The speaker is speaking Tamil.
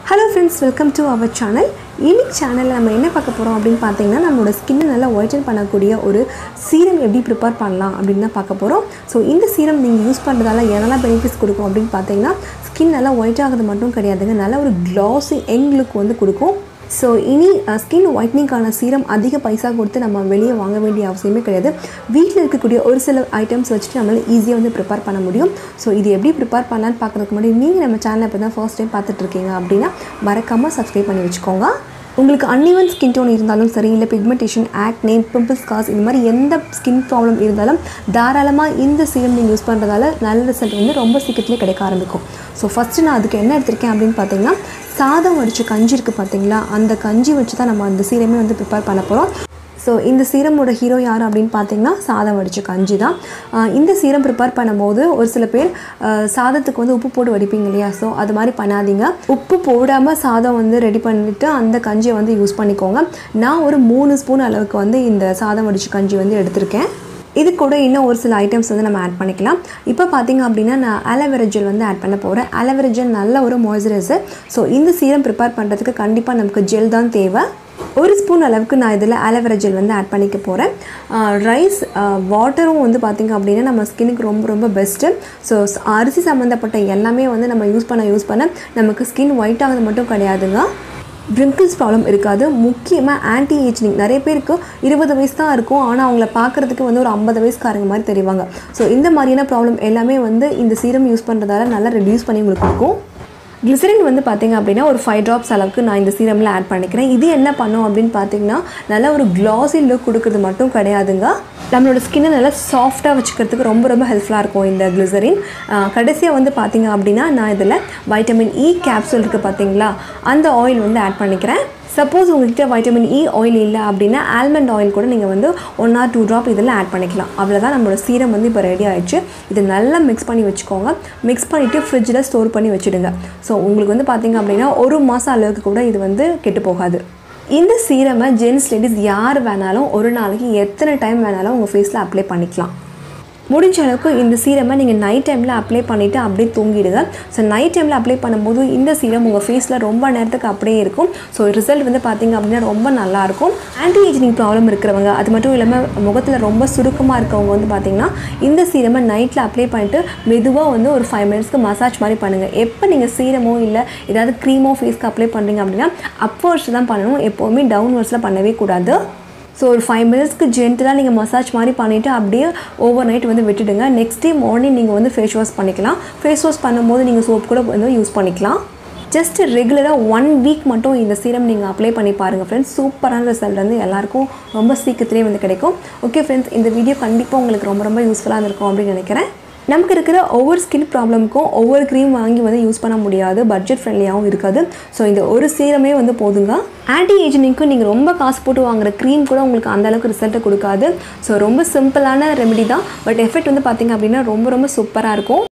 hello friends welcome to our channel இன்னைக்கு சேனலில் நம்ம என்ன பார்க்க போகிறோம் அப்படின்னு பார்த்தீங்கன்னா நம்மளோட ஸ்கின்னை நல்லா ஒயிட்டன் பண்ணக்கூடிய ஒரு சீரம் எப்படி ப்ரிப்பேர் பண்ணலாம் அப்படின்னு தான் பார்க்க போகிறோம் ஸோ இந்த சீரம் நீங்கள் யூஸ் பண்ணுறதால என்னெல்லாம் பெனிஃபிட்ஸ் கொடுக்கும் அப்படின்னு பார்த்தீங்கன்னா ஸ்கின் நல்லா ஒயிட் ஆகிறது மட்டும் கிடையாதுங்க நல்ல ஒரு க்ளாஸி யங் லுக் வந்து கொடுக்கும் ஸோ இனி ஸ்கின் ஒயிட்னிங்கான சீரம் அதிக பைசா கொடுத்து நம்ம வெளியே வாங்க வேண்டிய அவசியமே கிடையாது வீட்டில் இருக்கக்கூடிய ஒரு சில ஐட்டம்ஸ் வச்சுட்டு நம்மளால் ஈஸியாக வந்து ப்ரிப்பேர் பண்ண முடியும் ஸோ இது எப்படி ப்ரிப்பேர் பண்ணலான்னு பார்க்குறதுக்கு முன்னாடி நீங்கள் நம்ம சேனலை இப்போ தான் ஃபர்ஸ்ட் டைம் பார்த்துட்டு இருக்கீங்க அப்படின்னா மறக்காமல் சப்ஸ்கிரைப் பண்ணி வச்சுக்கோங்க உங்களுக்கு அன்இவன் ஸ்கின் டோன் இருந்தாலும் சரி இல்லை பிக்மெண்டேஷன் ஆக்னே பிம்பிள்ஸ் காஸ் இந்த மாதிரி எந்த ஸ்கின் ப்ராப்ளம் இருந்தாலும் தாராளமாக இந்த சீரம் நீங்கள் யூஸ் பண்ணுறதால நல்ல ரிசல்ட் வந்து ரொம்ப சீக்கிரத்துலேயே கிடைக்க ஆரம்பிக்கும் ஸோ ஃபஸ்ட்டு நான் அதுக்கு என்ன எடுத்திருக்கேன் அப்படின்னு பார்த்தீங்கன்னா சாதம் வடித்த கஞ்சி இருக்குது பார்த்தீங்களா அந்த கஞ்சி வச்சு தான் நம்ம அந்த சீரமே வந்து ப்ரிப்பேர் பண்ண போகிறோம் ஸோ இந்த சீரமோட ஹீரோ யார் அப்படின்னு பார்த்தீங்கன்னா சாதம் வடித்த கஞ்சி தான் ஆஹ் இந்த சீரம் ப்ரிப்பேர் பண்ணும்போது ஒரு சில பேர் ஆஹ் சாதத்துக்கு வந்து உப்பு போட்டு வடிப்பீங்க இல்லையா ஸோ அது மாதிரி பண்ணாதீங்க உப்பு போடாமல் சாதம் வந்து ரெடி பண்ணிவிட்டு அந்த கஞ்சியை வந்து யூஸ் பண்ணிக்கோங்க நான் ஒரு மூணு ஸ்பூன் அளவுக்கு வந்து இந்த சாதம் வடித்த கஞ்சி வந்து எடுத்திருக்கேன் இது கூட இன்னும் ஒரு சில ஐட்டம்ஸ் வந்து நம்ம ஆட் பண்ணிக்கலாம் இப்போ பார்த்தீங்க அப்படின்னா நான் ஆலோவேரா ஜெல் வந்து ஆட் பண்ண போகிறேன் ஆலோவேரா ஜெல் நல்ல ஒரு மாய்ஸ்சரைசர் ஸோ இந்த சீரம் ப்ரிப்பேர் பண்ணுறதுக்கு கண்டிப்பாக நமக்கு ஜெல் தான் தேவை ஒரு ஸ்பூன் அளவுக்கு நான் இதில் ஆலோவேரா ஜெல் வந்து ஆட் பண்ணிக்க போகிறேன் ரைஸ் வாட்டரும் வந்து பார்த்திங்க அப்படின்னா நம்ம ஸ்கின்னுக்கு ரொம்ப ரொம்ப பெஸ்ட்டு ஸோ அரிசி சம்மந்தப்பட்ட எல்லாமே வந்து நம்ம யூஸ் பண்ண யூஸ் பண்ண நமக்கு ஸ்கின் ஒயிட் ஆகுது மட்டும் கிடையாதுங்க ரிங்கிள்ஸ் ப்ராப்ளம் இருக்காது முக்கியமாக ஆன்டி ஏஜ்னிங் நிறைய பேருக்கு இருபது வயசு தான் இருக்கும் ஆனால் அவங்கள பார்க்குறதுக்கு வந்து ஒரு ஐம்பது வயசுக்காரங்க மாதிரி தெரிவாங்க ஸோ இந்த மாதிரியான ப்ராப்ளம் எல்லாமே வந்து இந்த சீரம் யூஸ் பண்ணுறதால நல்லா ரெடியூஸ் பண்ணி உங்களுக்கு கொடுக்கும் கிளிசரின் வந்து பார்த்தீங்க அப்படின்னா ஒரு ஃபைவ் ட்ராப்ஸ் அளவுக்கு நான் இந்த சீரமில் ஆட் பண்ணிக்கிறேன் இது என்ன பண்ணும் அப்படின்னு பார்த்தீங்கன்னா நல்ல ஒரு க்ளாஸி லுக் கொடுக்குறது மட்டும் கிடையாதுங்க நம்மளோட ஸ்கின்னை நல்லா சாஃப்டாக வச்சுக்கிறதுக்கு ரொம்ப ரொம்ப ஹெல்ப்ஃபுல்லாக இருக்கும் இந்த கிளிசரின் கடைசியாக வந்து பார்த்தீங்க அப்படின்னா நான் இதில் வைட்டமின் இ கேப்சூல் இருக்குது பார்த்தீங்களா அந்த ஆயில் வந்து ஆட் பண்ணிக்கிறேன் சப்போஸ் உங்கள்கிட்ட வைட்டமின் இ ஆயில் இல்லை அப்படின்னா ஆல்மண்ட் ஆயில் கூட நீங்கள் வந்து ஒன் ஆர் டூ ட்ராப் இதில் ஆட் பண்ணிக்கலாம் அவ்வளோதான் நம்மளோட சீரம் வந்து இப்போ ரெடி ஆயிடுச்சு இது நல்லா மிக்ஸ் பண்ணி வச்சுக்கோங்க மிக்ஸ் பண்ணிவிட்டு ஃப்ரிட்ஜில் ஸ்டோர் பண்ணி வச்சுடுங்க ஸோ உங்களுக்கு வந்து பார்த்திங்க அப்படின்னா ஒரு மாதம் அளவுக்கு கூட இது வந்து கெட்டு போகாது இந்த சீரமை ஜென்ஸ் லேடிஸ் யார் வேணாலும் ஒரு நாளைக்கு எத்தனை டைம் வேணாலும் உங்கள் ஃபேஸில் அப்ளை பண்ணிக்கலாம் முடிஞ்ச அளவுக்கு இந்த சீரமை நீங்கள் நைட் டைமில் அப்ளை பண்ணிவிட்டு அப்படியே தூங்கிடுங்க ஸோ நைட் டைமில் அப்ளை பண்ணும்போது இந்த சீரம் உங்கள் ஃபேஸில் ரொம்ப நேரத்துக்கு அப்படியே இருக்கும் ஸோ ரிசல்ட் வந்து பார்த்திங்க அப்படின்னா ரொம்ப நல்லாயிருக்கும் ஆன்டி ஏஜிங் ப்ராப்ளம் இருக்கிறவங்க அது மட்டும் இல்லாமல் முகத்தில் ரொம்ப சுருக்கமாக இருக்கவங்க வந்து பார்த்திங்கன்னா இந்த சீரமை நைட்டில் அப்ளை பண்ணிவிட்டு மெதுவாக வந்து ஒரு ஃபைவ் மினிட்ஸ்க்கு மசாஜ் மாதிரி பண்ணுங்கள் எப்போ நீங்கள் சீரமோ இல்லை ஏதாவது க்ரீமோ ஃபேஸ்க்கு அப்ளை பண்ணுறீங்க அப்படின்னா அப்வர்ட்ஸ் தான் பண்ணணும் எப்போவுமே டவுன்வர்ட்ஸில் பண்ணவே கூடாது ஸோ ஒரு ஃபைவ் மினிட்ஸ்க்கு ஜென்டலாக நீங்கள் மசாஜ் மாதிரி பண்ணிவிட்டு அப்படியே ஓவர் நைட் வந்து விட்டுடுங்க நெக்ஸ்ட் டே மார்னிங் நீங்கள் வந்து ஃபேஸ் வாஷ் பண்ணிக்கலாம் ஃபேஸ் வாஷ் பண்ணும்போது நீங்கள் சோப் கூட வந்து யூஸ் பண்ணிக்கலாம் ஜஸ்ட் ரெகுலராக ஒன் வீக் மட்டும் இந்த சீரம் நீங்கள் அப்ளை பண்ணி பாருங்கள் ஃப்ரெண்ட்ஸ் சூப்பரான ரிசல்ட் வந்து எல்லாருக்கும் ரொம்ப சீக்கிரத்துலேயே வந்து கிடைக்கும் ஓகே ஃப்ரெண்ட்ஸ் இந்த வீடியோ கண்டிப்பாக உங்களுக்கு ரொம்ப ரொம்ப யூஸ்ஃபுல்லாக இருக்கும் அப்படின்னு நினைக்கிறேன் நமக்கு இருக்கிற ஒவ்வொரு ஸ்கின் ப்ராப்ளமுக்கும் ஒவ்வொரு க்ரீம் வாங்கி வந்து யூஸ் பண்ண முடியாது பட்ஜெட் ஃப்ரெண்ட்லியாகவும் இருக்காது ஸோ இந்த ஒரு சீரமே வந்து போதுங்க ஆன்டி ஏஜினிங்க்கும் நீங்கள் ரொம்ப காசு போட்டு வாங்குற க்ரீம் கூட உங்களுக்கு அந்த அளவுக்கு ரிசல்ட்டை கொடுக்காது ஸோ ரொம்ப சிம்பிளான ரெமெடி தான் பட் எஃபெக்ட் வந்து பார்த்திங்க அப்படின்னா ரொம்ப ரொம்ப சூப்பராக இருக்கும்